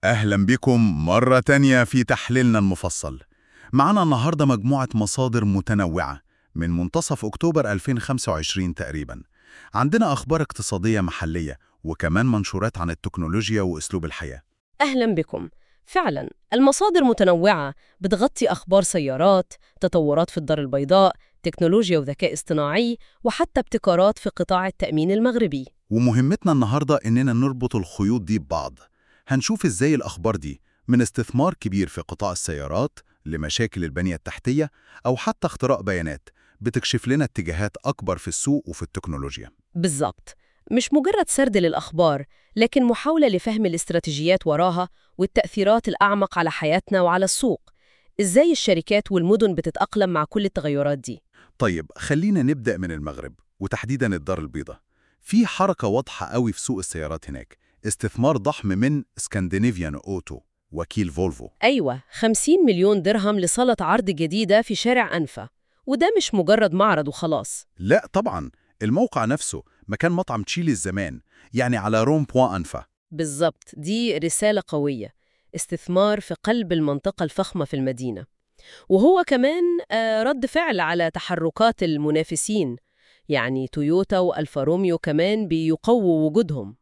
أهلا بكم مرة تانية في تحليلنا المفصل معنا النهاردة مجموعة مصادر متنوعة من منتصف أكتوبر 2025 تقريبا عندنا أخبار اقتصادية محلية وكمان منشورات عن التكنولوجيا وأسلوب الحياة أهلا بكم فعلا المصادر متنوعة بتغطي أخبار سيارات تطورات في الدار البيضاء تكنولوجيا وذكاء اصطناعي وحتى ابتكارات في قطاع التأمين المغربي ومهمتنا النهاردة إننا نربط الخيوط دي ببعض هنشوف إزاي الأخبار دي من استثمار كبير في قطاع السيارات لمشاكل البنية التحتية أو حتى اختراق بيانات بتكشف لنا اتجاهات أكبر في السوق وفي التكنولوجيا بالظبط مش مجرد سرد للأخبار لكن محاولة لفهم الاستراتيجيات وراها والتأثيرات الأعمق على حياتنا وعلى السوق إزاي الشركات والمدن بتتأقلم مع كل التغيرات دي طيب خلينا نبدأ من المغرب وتحديدا الدار البيضاء في حركة واضحة قوي في سوق السيارات هناك استثمار ضخم من سكندنافيان أوتو وكيل فولفو أيوة 50 مليون درهم لصالة عرض جديدة في شارع أنفا وده مش مجرد معرض وخلاص لا طبعا الموقع نفسه مكان مطعم تشيلي الزمان يعني على روم بوان أنفا بالظبط دي رسالة قوية استثمار في قلب المنطقة الفخمة في المدينة وهو كمان آه، رد فعل على تحركات المنافسين يعني تويوتا وألفا روميو كمان بيقووا وجودهم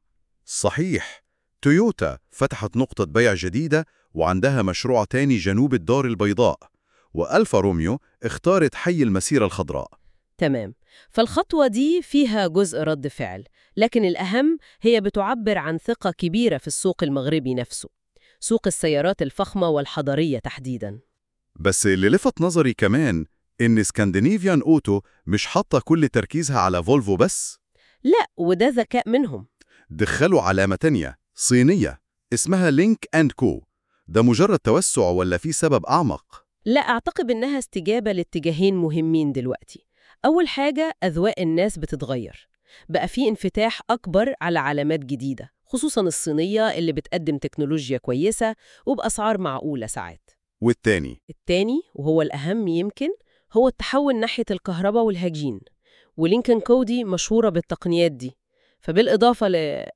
صحيح تويوتا فتحت نقطة بيع جديدة وعندها مشروع تاني جنوب الدار البيضاء وألفا روميو اختارت حي المسيرة الخضراء تمام فالخطوة دي فيها جزء رد فعل لكن الأهم هي بتعبر عن ثقة كبيرة في السوق المغربي نفسه سوق السيارات الفخمة والحضرية تحديداً بس اللي لفت نظري كمان إن سكندنافيان أوتو مش حاطة كل تركيزها على فولفو بس لا وده ذكاء منهم دخلوا علامة تانية صينية اسمها لينك أند كو ده مجرد توسع ولا في سبب أعمق؟ لا أعتقد إنها استجابة لاتجاهين مهمين دلوقتي أول حاجة أذواق الناس بتتغير بقى في انفتاح أكبر على علامات جديدة خصوصاً الصينية اللي بتقدم تكنولوجيا كويسة وبأسعار معقولة ساعات والتاني التاني وهو الأهم يمكن هو التحول ناحية الكهرباء والهجين ولينكن كودي مشهورة بالتقنيات دي فبالإضافة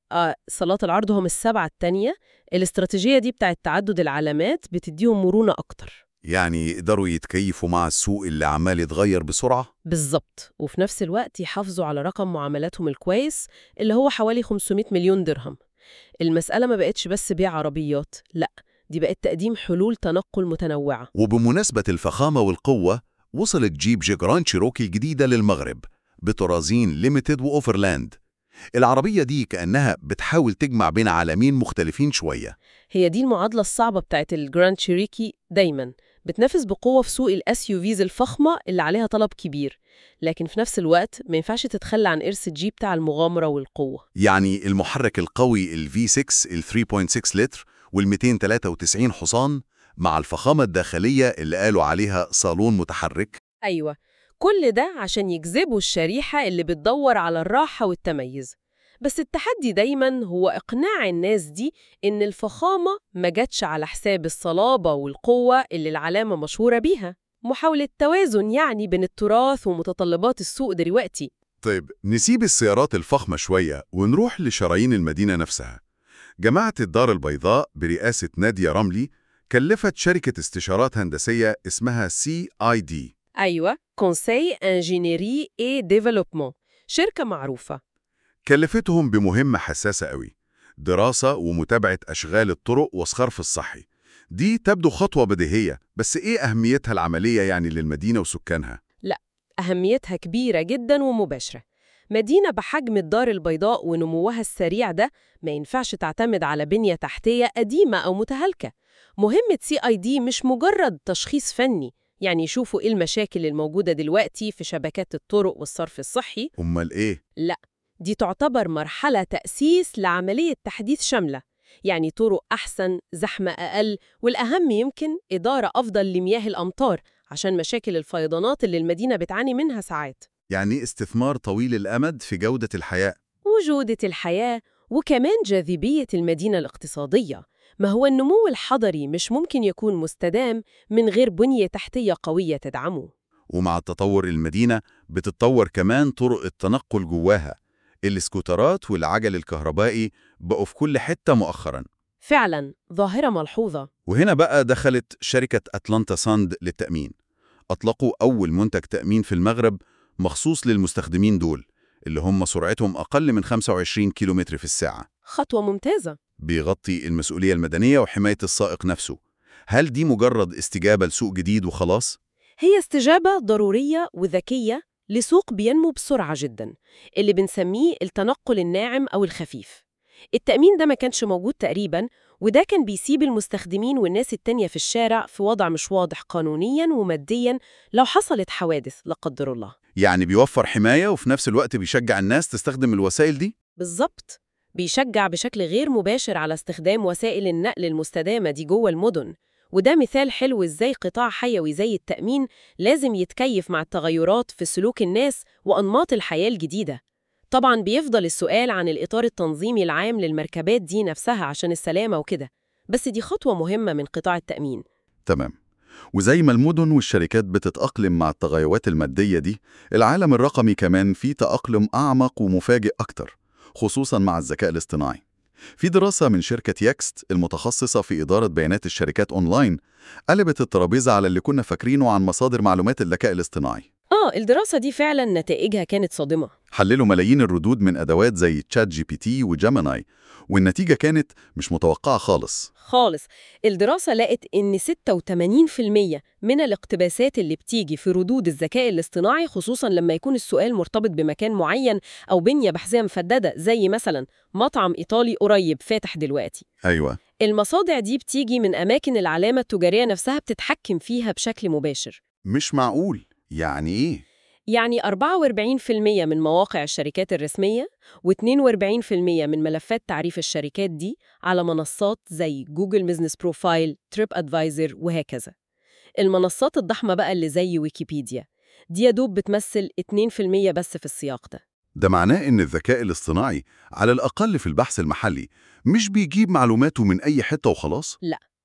لصالات العرض هم السبعة التانية الاستراتيجية دي بتاعت تعدد العلامات بتديهم مرونة أكتر يعني يقدروا يتكيفوا مع السوق اللي عمال يتغير بسرعة؟ بالظبط وفي نفس الوقت يحافظوا على رقم معاملاتهم الكويس اللي هو حوالي 500 مليون درهم المسألة ما بقتش بس بيع عربيات لا دي بقت تقديم حلول تنقل متنوعة وبمناسبة الفخامة والقوة وصلت جيب جيجران شيروكي الجديدة للمغرب بطرازين ليميتد وأوفرلاند العربية دي كأنها بتحاول تجمع بين عالمين مختلفين شوية هي دي المعادلة الصعبة بتاعت الجراند شيريكي دايما بتنافس بقوة في سوق الاس يو فيز الفخمة اللي عليها طلب كبير لكن في نفس الوقت ما ينفعش تتخلى عن إرث الجيب بتاع المغامرة والقوة يعني المحرك القوي ال V6 ال 3.6 لتر وال 293 حصان مع الفخامة الداخلية اللي قالوا عليها صالون متحرك أيوة كل ده عشان يجذبوا الشريحة اللي بتدور على الراحة والتميز بس التحدي دايما هو إقناع الناس دي إن الفخامة ما جاتش على حساب الصلابة والقوة اللي العلامة مشهورة بيها محاولة توازن يعني بين التراث ومتطلبات السوق دلوقتي طيب نسيب السيارات الفخمة شوية ونروح لشرايين المدينة نفسها جماعة الدار البيضاء برئاسة نادية رملي كلفت شركة استشارات هندسية اسمها CID أيوة كونسي انجينيري اي ديفلوبمون شركة معروفة كلفتهم بمهمة حساسة قوي دراسة ومتابعة أشغال الطرق والصرف الصحي دي تبدو خطوة بديهية بس إيه أهميتها العملية يعني للمدينة وسكانها؟ أهميتها كبيرة جدا ومباشرة مدينة بحجم الدار البيضاء ونموها السريع ده ما ينفعش تعتمد على بنية تحتية قديمة أو متهالكة مهمة سي اي دي مش مجرد تشخيص فني يعني يشوفوا إيه المشاكل الموجودة دلوقتي في شبكات الطرق والصرف الصحي أمال إيه؟ لا دي تعتبر مرحلة تأسيس لعملية تحديث شاملة يعني طرق أحسن زحمة أقل والأهم يمكن إدارة أفضل لمياه الأمطار عشان مشاكل الفيضانات اللي المدينة بتعاني منها ساعات يعني استثمار طويل الأمد في جودة الحياة وجودة الحياة وكمان جاذبية المدينة الاقتصادية ما هو النمو الحضري مش ممكن يكون مستدام من غير بنية تحتية قوية تدعمه ومع تطور المدينة بتتطور كمان طرق التنقل جواها السكوترات والعجل الكهربائي بقوا في كل حتة مؤخرا فعلا ظاهرة ملحوظة وهنا بقى دخلت شركة أتلانتا ساند للتأمين أطلقوا أول منتج تأمين في المغرب مخصوص للمستخدمين دول اللي هم سرعتهم أقل من 25 كيلومتر في الساعة خطوة ممتازة بيغطي المسؤولية المدنية وحماية السائق نفسه هل دي مجرد استجابة لسوق جديد وخلاص؟ هي استجابة ضرورية وذكية لسوق بينمو بسرعة جدا اللي بنسميه التنقل الناعم أو الخفيف التأمين ده ما كانش موجود تقريبا وده كان بيسيب المستخدمين والناس التانية في الشارع في وضع مش واضح قانونيا وماديا لو حصلت حوادث لا قدر الله يعني بيوفر حماية وفي نفس الوقت بيشجع الناس تستخدم الوسائل دي؟ بالظبط بيشجع بشكل غير مباشر على استخدام وسائل النقل المستدامة دي جوه المدن وده مثال حلو ازاي قطاع حيوي زي التأمين لازم يتكيف مع التغيرات في سلوك الناس وأنماط الحياة الجديدة طبعا بيفضل السؤال عن الإطار التنظيمي العام للمركبات دي نفسها عشان السلامة وكده بس دي خطوة مهمة من قطاع التأمين تمام وزي ما المدن والشركات بتتأقلم مع التغيرات المادية دي العالم الرقمي كمان فيه تأقلم أعمق ومفاجئ أكتر خصوصا مع الذكاء الاصطناعي في دراسة من شركة ياكست المتخصصة في إدارة بيانات الشركات أونلاين قلبت الترابيزة على اللي كنا فاكرينه عن مصادر معلومات الذكاء الاصطناعي آه الدراسة دي فعلا نتائجها كانت صادمة حللوا ملايين الردود من أدوات زي تشات جي بي تي وجيميناي والنتيجة كانت مش متوقعة خالص خالص الدراسة لقت إن 86% من الاقتباسات اللي بتيجي في ردود الذكاء الاصطناعي خصوصا لما يكون السؤال مرتبط بمكان معين أو بنية بحثية مفددة زي مثلا مطعم إيطالي قريب فاتح دلوقتي أيوة المصادع دي بتيجي من أماكن العلامة التجارية نفسها بتتحكم فيها بشكل مباشر مش معقول يعني إيه؟ يعني 44% من مواقع الشركات الرسمية و42% من ملفات تعريف الشركات دي على منصات زي جوجل بزنس بروفايل، تريب أدفايزر وهكذا. المنصات الضخمة بقى اللي زي ويكيبيديا دي يا دوب بتمثل 2% بس في السياق ده. ده معناه إن الذكاء الاصطناعي على الأقل في البحث المحلي مش بيجيب معلوماته من أي حتة وخلاص؟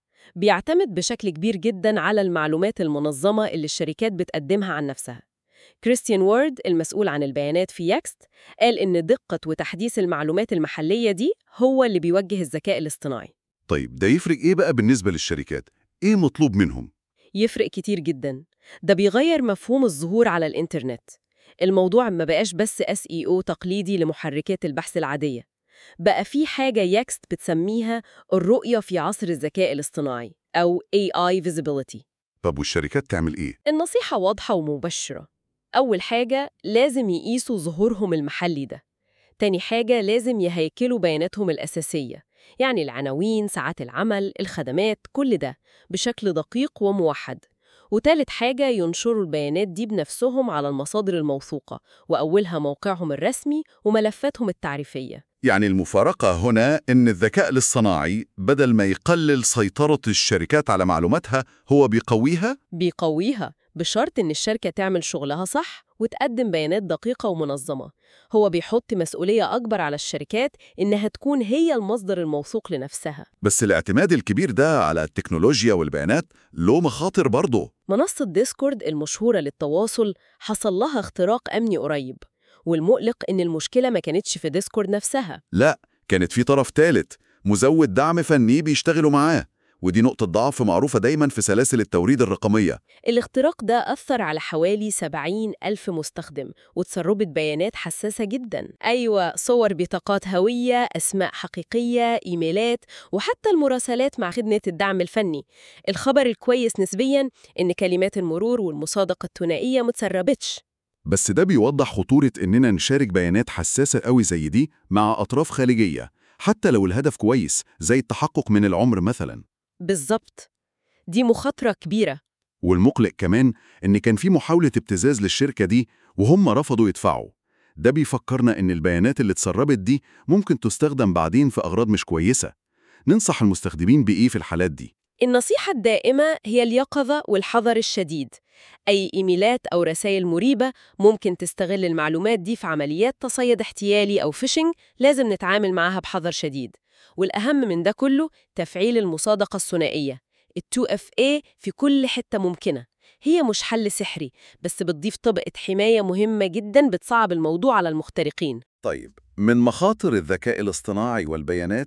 بيعتمد بشكل كبير جدا على المعلومات المنظمة اللي الشركات بتقدمها عن نفسها. كريستيان وورد المسؤول عن البيانات في ياكست قال إن دقة وتحديث المعلومات المحلية دي هو اللي بيوجه الذكاء الاصطناعي. طيب ده يفرق إيه بقى بالنسبة للشركات؟ إيه مطلوب منهم؟ يفرق كتير جدا ده بيغير مفهوم الظهور على الإنترنت الموضوع ما بقاش بس SEO تقليدي لمحركات البحث العادية بقى في حاجة ياكست بتسميها الرؤية في عصر الذكاء الاصطناعي أو AI Visibility طب والشركات تعمل إيه؟ النصيحة واضحة ومبشرة أول حاجة لازم يقيسوا ظهورهم المحلي ده تاني حاجة لازم يهيكلوا بياناتهم الأساسية يعني العناوين، ساعات العمل، الخدمات، كل ده بشكل دقيق وموحد وتالت حاجة ينشروا البيانات دي بنفسهم على المصادر الموثوقة وأولها موقعهم الرسمي وملفاتهم التعريفية يعني المفارقة هنا إن الذكاء الاصطناعي بدل ما يقلل سيطرة الشركات على معلوماتها هو بيقويها؟ بيقويها بشرط إن الشركة تعمل شغلها صح وتقدم بيانات دقيقة ومنظمة هو بيحط مسؤولية أكبر على الشركات إنها تكون هي المصدر الموثوق لنفسها بس الاعتماد الكبير ده على التكنولوجيا والبيانات له مخاطر برضه منصة ديسكورد المشهورة للتواصل حصل لها اختراق أمني قريب والمقلق إن المشكلة ما كانتش في ديسكورد نفسها لا كانت في طرف ثالث مزود دعم فني بيشتغلوا معاه ودي نقطة ضعف معروفة دايما في سلاسل التوريد الرقمية الاختراق ده أثر على حوالي 70 ألف مستخدم وتسربت بيانات حساسة جدا أيوة صور بطاقات هوية أسماء حقيقية إيميلات وحتى المراسلات مع خدمة الدعم الفني الخبر الكويس نسبيا إن كلمات المرور والمصادقة الثنائية متسربتش بس ده بيوضح خطورة إننا نشارك بيانات حساسة قوي زي دي مع أطراف خارجية حتى لو الهدف كويس زي التحقق من العمر مثلا بالظبط دي مخاطرة كبيرة والمقلق كمان إن كان في محاولة ابتزاز للشركة دي وهم رفضوا يدفعوا ده بيفكرنا إن البيانات اللي اتسربت دي ممكن تستخدم بعدين في أغراض مش كويسة ننصح المستخدمين بإيه في الحالات دي؟ النصيحة الدائمة هي اليقظة والحذر الشديد أي إيميلات أو رسائل مريبة ممكن تستغل المعلومات دي في عمليات تصيد احتيالي أو فيشنج لازم نتعامل معاها بحذر شديد والأهم من ده كله تفعيل المصادقة الثنائية ال 2FA في كل حتة ممكنة هي مش حل سحري بس بتضيف طبقة حماية مهمة جدا بتصعب الموضوع على المخترقين طيب من مخاطر الذكاء الاصطناعي والبيانات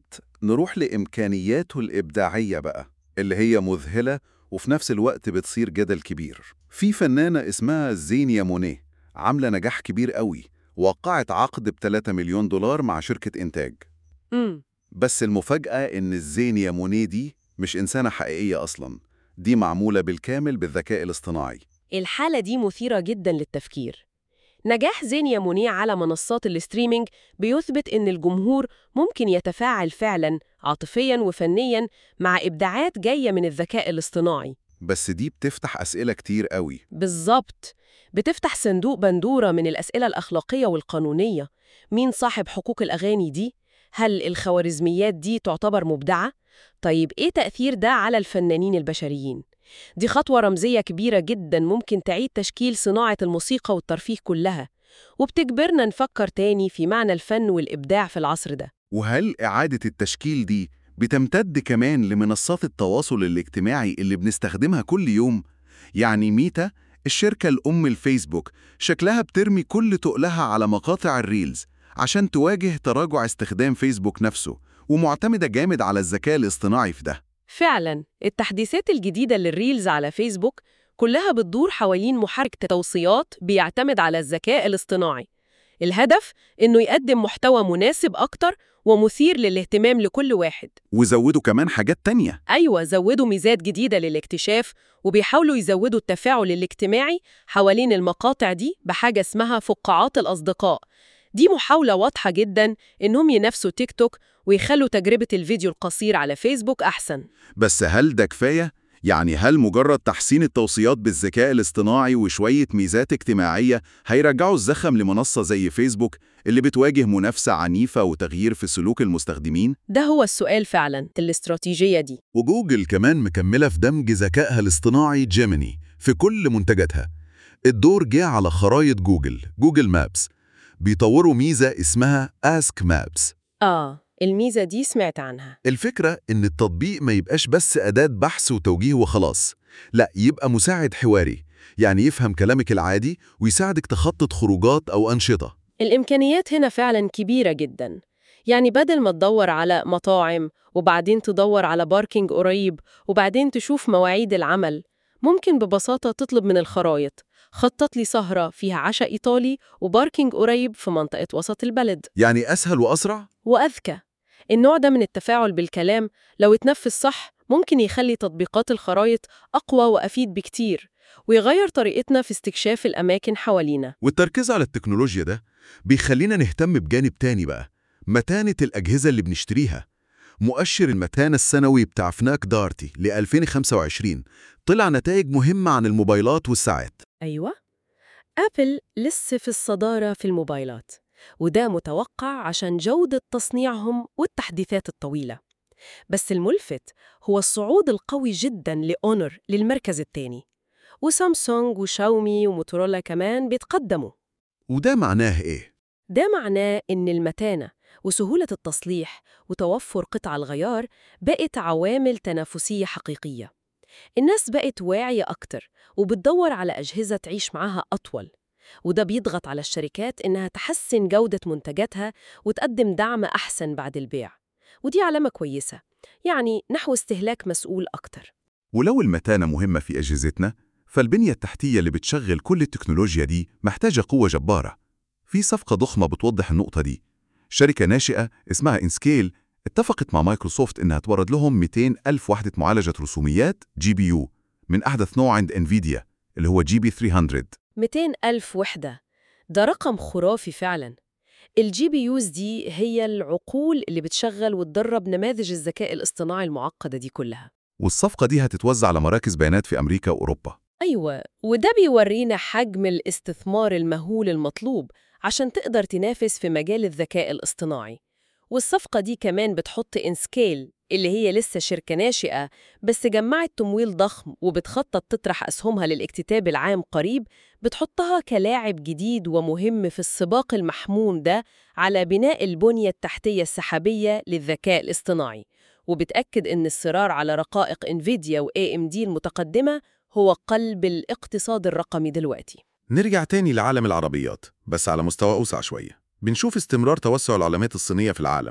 نروح لإمكانياته الإبداعية بقى اللي هي مذهلة وفي نفس الوقت بتصير جدل كبير في فنانة اسمها زينيا مونيه عاملة نجاح كبير قوي وقعت عقد ب 3 مليون دولار مع شركة إنتاج امم بس المفاجأة إن الزينيا مونيه دي مش إنسانة حقيقية أصلاً دي معمولة بالكامل بالذكاء الاصطناعي الحالة دي مثيرة جدا للتفكير نجاح زينيا مونيه على منصات الاستريمينج بيثبت إن الجمهور ممكن يتفاعل فعلا عاطفيا وفنيا مع إبداعات جاية من الذكاء الاصطناعي بس دي بتفتح أسئلة كتير قوي بالظبط بتفتح صندوق بندورة من الأسئلة الأخلاقية والقانونية مين صاحب حقوق الأغاني دي؟ هل الخوارزميات دي تعتبر مبدعة؟ طيب إيه تأثير ده على الفنانين البشريين؟ دي خطوة رمزية كبيرة جدا ممكن تعيد تشكيل صناعة الموسيقى والترفيه كلها وبتجبرنا نفكر تاني في معنى الفن والإبداع في العصر ده وهل إعادة التشكيل دي بتمتد كمان لمنصات التواصل الاجتماعي اللي بنستخدمها كل يوم؟ يعني ميتا الشركة الأم الفيسبوك شكلها بترمي كل تقلها على مقاطع الريلز عشان تواجه تراجع استخدام فيسبوك نفسه ومعتمدة جامد على الذكاء الاصطناعي في ده فعلا التحديثات الجديدة للريلز على فيسبوك كلها بتدور حوالين محرك توصيات بيعتمد على الذكاء الاصطناعي الهدف إنه يقدم محتوى مناسب أكتر ومثير للاهتمام لكل واحد وزودوا كمان حاجات تانية أيوة زودوا ميزات جديدة للاكتشاف وبيحاولوا يزودوا التفاعل الاجتماعي حوالين المقاطع دي بحاجة اسمها فقاعات الأصدقاء دي محاولة واضحة جدا إنهم ينافسوا تيك توك ويخلوا تجربة الفيديو القصير على فيسبوك أحسن بس هل ده كفاية؟ يعني هل مجرد تحسين التوصيات بالذكاء الاصطناعي وشوية ميزات اجتماعية هيرجعوا الزخم لمنصة زي فيسبوك اللي بتواجه منافسة عنيفة وتغيير في سلوك المستخدمين؟ ده هو السؤال فعلا الاستراتيجية دي وجوجل كمان مكملة في دمج ذكائها الاصطناعي جيميني في كل منتجاتها الدور جه على خرايط جوجل جوجل مابس بيطوروا ميزة اسمها Ask Maps آه الميزة دي سمعت عنها الفكرة إن التطبيق ما يبقاش بس أداة بحث وتوجيه وخلاص لا يبقى مساعد حواري يعني يفهم كلامك العادي ويساعدك تخطط خروجات أو أنشطة الإمكانيات هنا فعلا كبيرة جدا يعني بدل ما تدور على مطاعم وبعدين تدور على باركينج قريب وبعدين تشوف مواعيد العمل ممكن ببساطة تطلب من الخرايط خطط لي سهرة فيها عشاء إيطالي وباركينج قريب في منطقة وسط البلد يعني أسهل وأسرع؟ وأذكى النوع ده من التفاعل بالكلام لو اتنفذ صح ممكن يخلي تطبيقات الخرايط أقوى وأفيد بكتير ويغير طريقتنا في استكشاف الأماكن حوالينا والتركيز على التكنولوجيا ده بيخلينا نهتم بجانب تاني بقى متانة الأجهزة اللي بنشتريها مؤشر المتانة السنوي بتاع فناك دارتي ل 2025 طلع نتائج مهمة عن الموبايلات والساعات أيوة أبل لسه في الصدارة في الموبايلات وده متوقع عشان جودة تصنيعهم والتحديثات الطويلة بس الملفت هو الصعود القوي جدا لأونر للمركز الثاني وسامسونج وشاومي وموتورولا كمان بيتقدموا وده معناه إيه؟ ده معناه إن المتانة وسهولة التصليح وتوفر قطع الغيار بقت عوامل تنافسية حقيقية الناس بقت واعية أكتر وبتدور على أجهزة تعيش معاها أطول وده بيضغط على الشركات إنها تحسن جودة منتجاتها وتقدم دعم أحسن بعد البيع ودي علامة كويسة يعني نحو استهلاك مسؤول أكتر ولو المتانة مهمة في أجهزتنا فالبنية التحتية اللي بتشغل كل التكنولوجيا دي محتاجة قوة جبارة في صفقة ضخمة بتوضح النقطة دي شركة ناشئة اسمها إنسكيل اتفقت مع مايكروسوفت إنها تورد لهم 200 ألف وحدة معالجة رسوميات جي بي يو من أحدث نوع عند انفيديا اللي هو جي بي 300 200 ألف وحدة ده رقم خرافي فعلا الجي بي يوز دي هي العقول اللي بتشغل وتدرب نماذج الذكاء الاصطناعي المعقدة دي كلها والصفقة دي هتتوزع على مراكز بيانات في أمريكا وأوروبا أيوة وده بيورينا حجم الاستثمار المهول المطلوب عشان تقدر تنافس في مجال الذكاء الاصطناعي والصفقة دي كمان بتحط إنسكيل اللي هي لسه شركة ناشئة بس جمعت تمويل ضخم وبتخطط تطرح أسهمها للاكتتاب العام قريب بتحطها كلاعب جديد ومهم في السباق المحموم ده على بناء البنية التحتية السحابية للذكاء الاصطناعي وبتأكد إن الصراع على رقائق انفيديا و AMD المتقدمة هو قلب الاقتصاد الرقمي دلوقتي نرجع تاني لعالم العربيات بس على مستوى أوسع شوية بنشوف استمرار توسع العلامات الصينية في العالم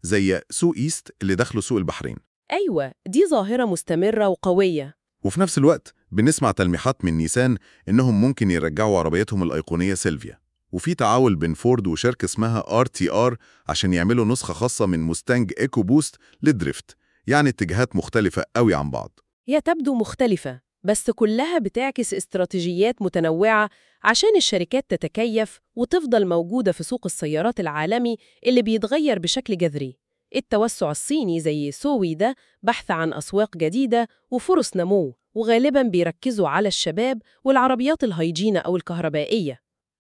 زي سوق إيست اللي دخلوا سوق البحرين أيوة دي ظاهرة مستمرة وقوية وفي نفس الوقت بنسمع تلميحات من نيسان إنهم ممكن يرجعوا عربيتهم الأيقونية سيلفيا وفي تعاون بين فورد وشركة اسمها RTR عشان يعملوا نسخة خاصة من موستانج إيكو بوست للدريفت يعني اتجاهات مختلفة قوي عن بعض هي تبدو مختلفة بس كلها بتعكس استراتيجيات متنوعة عشان الشركات تتكيف وتفضل موجودة في سوق السيارات العالمي اللي بيتغير بشكل جذري التوسع الصيني زي سوي ده بحث عن أسواق جديدة وفرص نمو وغالباً بيركزوا على الشباب والعربيات الهيجينة أو الكهربائية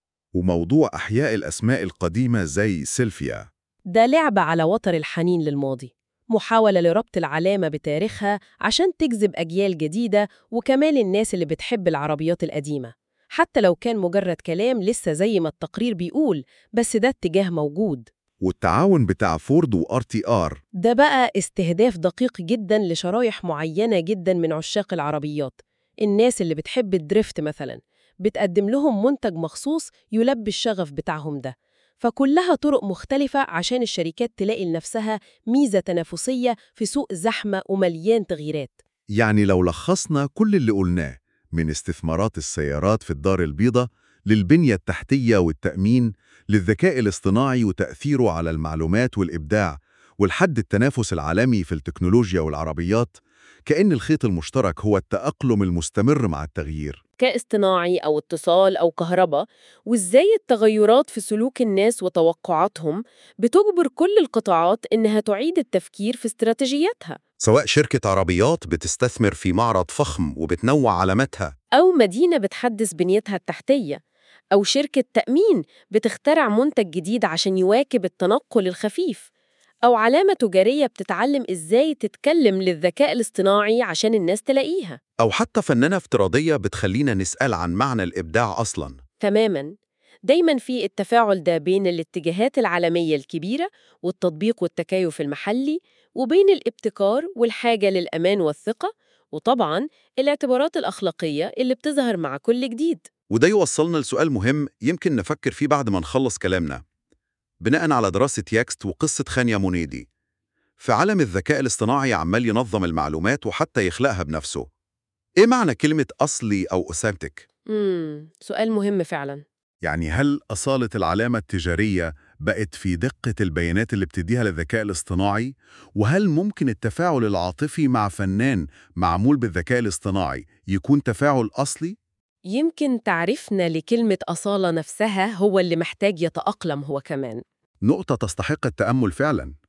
وموضوع أحياء الأسماء القديمة زي سيلفيا ده لعبة على وتر الحنين للماضي محاولة لربط العلامة بتاريخها عشان تجذب أجيال جديدة وكمان الناس اللي بتحب العربيات القديمة حتى لو كان مجرد كلام لسه زي ما التقرير بيقول بس ده اتجاه موجود والتعاون بتاع فورد وار تي ار ده بقى استهداف دقيق جدا لشرايح معينة جدا من عشاق العربيات الناس اللي بتحب الدريفت مثلا بتقدم لهم منتج مخصوص يلبي الشغف بتاعهم ده فكلها طرق مختلفة عشان الشركات تلاقي لنفسها ميزة تنافسية في سوق زحمة ومليان تغييرات يعني لو لخصنا كل اللي قلناه من استثمارات السيارات في الدار البيضاء للبنية التحتية والتأمين للذكاء الاصطناعي وتأثيره على المعلومات والإبداع والحد التنافس العالمي في التكنولوجيا والعربيات كأن الخيط المشترك هو التأقلم المستمر مع التغيير ذكاء اصطناعي أو اتصال أو كهرباء وإزاي التغيرات في سلوك الناس وتوقعاتهم بتجبر كل القطاعات إنها تعيد التفكير في استراتيجياتها سواء شركة عربيات بتستثمر في معرض فخم وبتنوع علاماتها أو مدينة بتحدث بنيتها التحتية أو شركة تأمين بتخترع منتج جديد عشان يواكب التنقل الخفيف أو علامة تجارية بتتعلم إزاي تتكلم للذكاء الاصطناعي عشان الناس تلاقيها أو حتى فنانة افتراضية بتخلينا نسأل عن معنى الإبداع أصلاً تماماً دايماً في التفاعل ده بين الاتجاهات العالمية الكبيرة والتطبيق والتكيف المحلي وبين الابتكار والحاجة للأمان والثقة وطبعاً الاعتبارات الأخلاقية اللي بتظهر مع كل جديد وده يوصلنا لسؤال مهم يمكن نفكر فيه بعد ما نخلص كلامنا بناء على دراسة ياكست وقصة خانيا مونيدي في عالم الذكاء الاصطناعي عمال ينظم المعلومات وحتى يخلقها بنفسه إيه معنى كلمة أصلي أو أوثنتك؟ مم. سؤال مهم فعلاً يعني هل أصالة العلامة التجارية بقت في دقة البيانات اللي بتديها للذكاء الاصطناعي؟ وهل ممكن التفاعل العاطفي مع فنان معمول بالذكاء الاصطناعي يكون تفاعل أصلي؟ يمكن تعريفنا لكلمة أصالة نفسها هو اللي محتاج يتأقلم هو كمان نقطة تستحق التأمل فعلاً